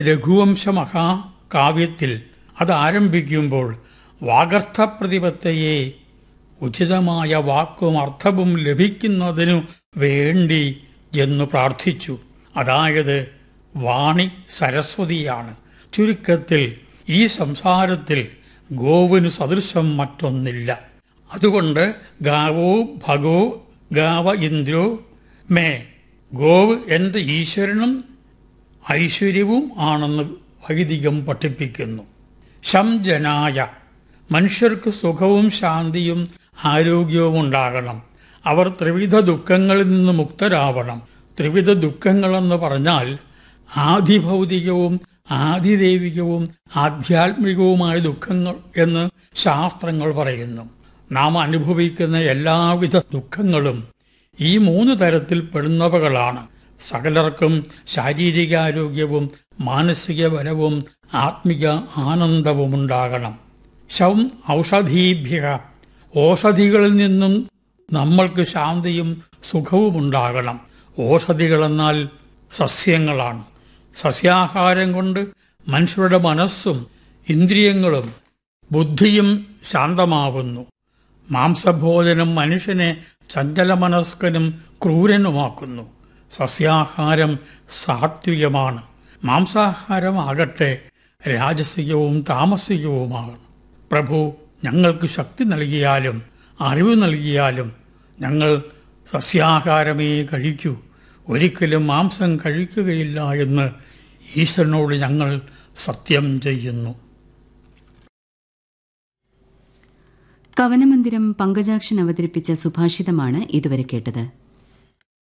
രഘുവംശ മഹാകാവ്യത്തിൽ അത് ആരംഭിക്കുമ്പോൾ വാഗർത്ഥ പ്രതിപത്തയെ ഉചിതമായ വാക്കും അർത്ഥവും ലഭിക്കുന്നതിനു വേണ്ടി എന്ന് പ്രാർത്ഥിച്ചു അതായത് വാണി സരസ്വതിയാണ് ചുരുക്കത്തിൽ ഈ സംസാരത്തിൽ ഗോവിന് സദൃശം മറ്റൊന്നില്ല അതുകൊണ്ട് ഗാവോ ഭഗോ ഗാവ ഇന്ദ്രോ മേ ഗോവ് എൻ്റെ ഈശ്വരനും ഐശ്വര്യവും ആണെന്ന് വൈദികം പഠിപ്പിക്കുന്നു ശംജനായ മനുഷ്യർക്ക് സുഖവും ശാന്തിയും ആരോഗ്യവും ഉണ്ടാകണം അവർ ത്രിവിധ ദുഃഖങ്ങളിൽ നിന്ന് മുക്തരാവണം ത്രിവിധ ദുഃഖങ്ങളെന്ന് പറഞ്ഞാൽ ആദിഭൗതികവും ആദിദൈവികവും ആധ്യാത്മികവുമായ ദുഃഖങ്ങൾ എന്ന് ശാസ്ത്രങ്ങൾ പറയുന്നു നാം അനുഭവിക്കുന്ന എല്ലാവിധ ദുഃഖങ്ങളും ഈ മൂന്ന് തരത്തിൽ പെടുന്നവകളാണ് സകലർക്കും ശാരീരികാരോഗ്യവും മാനസിക ബലവും ആത്മിക ആനന്ദവും ഉണ്ടാകണം ശം ഔഷധീഭ്യ ഓഷധികളിൽ നിന്നും നമ്മൾക്ക് ശാന്തിയും സുഖവും ഉണ്ടാകണം ഓഷധികളെന്നാൽ സസ്യങ്ങളാണ് സസ്യാഹാരം കൊണ്ട് മനുഷ്യരുടെ മനസ്സും ഇന്ദ്രിയങ്ങളും ബുദ്ധിയും ശാന്തമാവുന്നു മാംസഭോജനം മനുഷ്യനെ ചഞ്ചലമനസ്കനും ക്രൂരനുമാക്കുന്നു സസ്യാഹാരം സാത്വികമാണ് മാംസാഹാരമാകട്ടെ രാജസികവും താമസികവുമാണ് പ്രഭു ഞങ്ങൾക്ക് ശക്തി നൽകിയാലും അറിവ് നൽകിയാലും ഞങ്ങൾ സസ്യാഹാരമേ കഴിക്കൂ ഒരിക്കലും മാംസം കഴിക്കുകയില്ല എന്ന് ഈശ്വരനോട് ഞങ്ങൾ സത്യം ചെയ്യുന്നു കവനമന്ദിരം പങ്കജാക്ഷൻ അവതരിപ്പിച്ച സുഭാഷിതമാണ് ഇതുവരെ കേട്ടത്